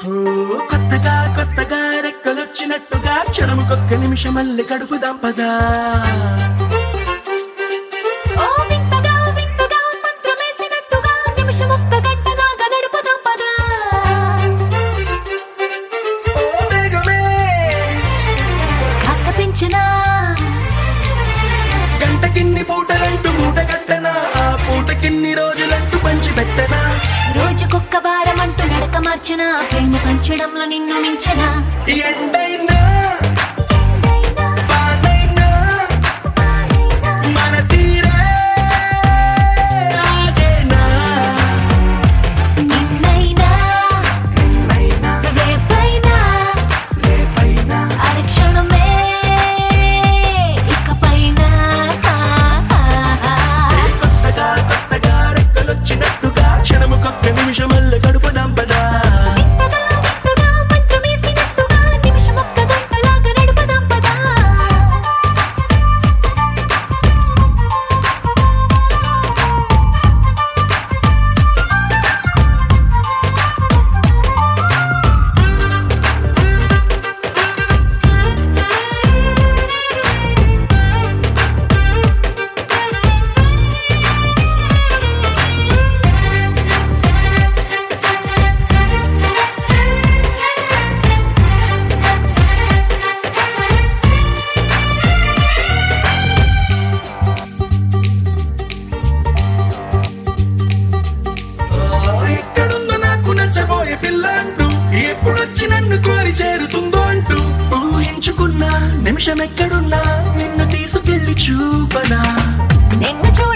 ఓ, కొత్తగా కొత్తగా రెక్కలొచ్చినట్టుగా క్షణముకొక్క నిమిషం మళ్ళీ గడుపుదాం పదా ఓ వింతగా వింతగా మంత్రమేసినట్టుగా నిమిషం ఒక్క గంటగా గడుపుదాం పదా ఓ వేగమే కాస్త పెంచినా గంటకిన్ని పూటలంటూ మూట కట్టనా ఆ పూటకిన్ని రోజులంటూ పంచి పెట్టనా రోజుకొక్క వారం అంటూ నడక మార్చిన ప్రేమ పంచడంలో నిన్ను మించిన ఎండైనా వానైనా మన తీరే ఆగేనా నిన్నైనా నిన్నైనా రేపైనా రేపైనా అరక్షణమే ఇకపైనా ఏ కొత్తగా కొత్తగా రెక్కలొచ్చినట్టుగా క్షణముకొక్క నిమిషం మళ్ళీ గడుపుదాం పదా వింతగా వింతగా మంత్రమేసినట్టుగా నిమిషం ఒక్క గంటలాగా నడుపుదాం పదా ఓ, ఎక్కడుందో నాకు నచ్చబోయే పిల్ల అంటూ ఎప్పుడొచ్చి నన్ను కోరి చేరుతుందో అంటూ ఊహించుకున్నా నిమిషం ఎక్కడున్నా నిన్ను తీసుకెళ్లి చూపనా నిన్ను చూడ